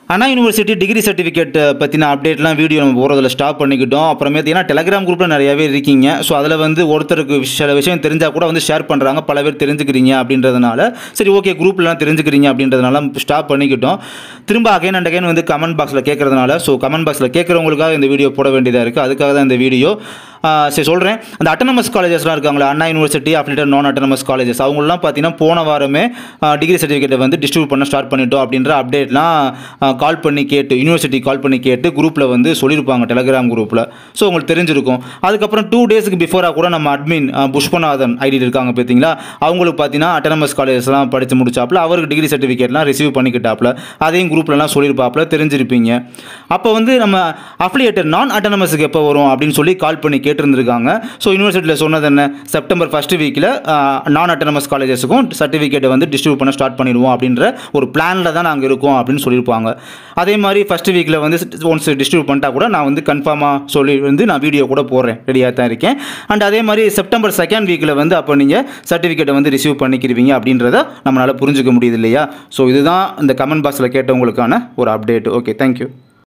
அண்ணா university degree certificate பற்றின அப்டேட்லாம் video நம்ம போகிறதுல ஸ்டாப் பண்ணிக்கிட்டோம் அப்புறமேட்டு ஏன்னா டெலகிராம் குரூப்பில் நிறையவே இருக்கீங்க ஸோ அதில் வந்து ஒருத்தருக்கு சில விஷயம் தெரிஞ்சால் கூட வந்து ஷேர் பண்ணுறாங்க பல பேர் தெரிஞ்சுக்கிறீங்க அப்படின்றதுனால சரி ஓகே குரூப்லாம் தெரிஞ்சுக்கிறீங்க அப்படின்றதுனால ஸ்டாப் பண்ணிக்கிட்டோம் திரும்ப அகைன் அண்ட் அகைன் வந்து கமெண்ட் பாக்ஸில் கேட்கறதுனால ஸோ கமெண்ட் பாக்ஸில் கேட்குறவங்களுக்காக இந்த வீடியோ போட வேண்டியதாக இருக்குது அதுக்காக தான் இந்த வீடியோ சரி சொல்கிறேன் அந்த அட்டானமஸ் காலேஜஸ்லாம் இருக்காங்களா அண்ணா யூனிவர்சிட்டி அஃபிலேட்டட் நான் அட்டானமஸ் காலேஜஸ் அவங்களாம் பார்த்தீங்கன்னா போன வாரமே டிகிரி சர்டிஃபிகேட்டை வந்து டிஸ்ட்ரிபியூட் பண்ண ஸ்டார்ட் பண்ணிட்டோம் அப்படின்ற அப்டேட்லாம் கால் பண்ணி கேட்டு யூனிவர்சிட்டி கால் பண்ணி கேட்டு குரூப்பில் வந்து சொல்லியிருப்பாங்க டெலகிராம் குரூப்பில் ஸோ உங்களுக்கு தெரிஞ்சிருக்கும் அதுக்கப்புறம் டூ டேஸ்க்கு பிஃபோராக கூட நம்ம அட்மின் புஷ்பநாதன் ஐடி இருக்காங்க பார்த்தீங்களா அவங்களுக்கு பார்த்தீங்கன்னா அட்டானமஸ் காலேஜஸ்லாம் படித்து முடிச்சாப்புல அவருக்கு டிகிரி சர்டிஃபிகேட்லாம் ரிசீவ் பண்ணிக்கிட்டாப்புல அதையும் குரூப்லலாம் சொல்லியிருப்பாப்புல தெரிஞ்சிருப்பீங்க அப்போ வந்து நம்ம அஃபிலியேட்டட் நான் அட்டானமஸுக்கு எப்போ வரும் அப்படின்னு சொல்லி கால் பண்ணி கேட்டிருந்திருக்காங்க ஸோ யூனிவர்சிட்டியில் சொன்னது என்ன செப்டம்பர் ஃபஸ்ட் வீக்கில் நான் அட்டானமஸ் காலேஜஸுக்கும் சர்டிஃபிகேட்டை வந்து டிஸ்ட்ரிபியூட் பண்ண ஸ்டார்ட் பண்ணிடுவோம் அப்படின்ற ஒரு பிளானில் தான் நாங்கள் இருக்கோம் அப்படின்னு சொல்லியிருப்பாங்க அதே மாதிரி ஃபஸ்ட் வீக்கில் வந்து ஒன்ஸ் டிஸ்ட்ரிபியூட் பண்ணிட்டா கூட நான் வந்து கன்ஃபார்மாக சொல்லி வந்து நான் வீடியோ கூட போடுறேன் ரெடியாக தான் இருக்கேன் அண்ட் அதே மாதிரி செப்டம்பர் செகண்ட் வீக்கில் வந்து அப்போ நீங்கள் சர்டிஃபிகேட்டை வந்து ரிசீவ் பண்ணிக்கிறீங்க அப்படின்றத நம்மளால் புரிஞ்சுக்க முடியுது இல்லையா ஸோ இதுதான் இந்த கமெண்ட் பாக்ஸில் கேட்டவங்களுக்கான ஒரு அப்டேட் ஓகே தேங்க்யூ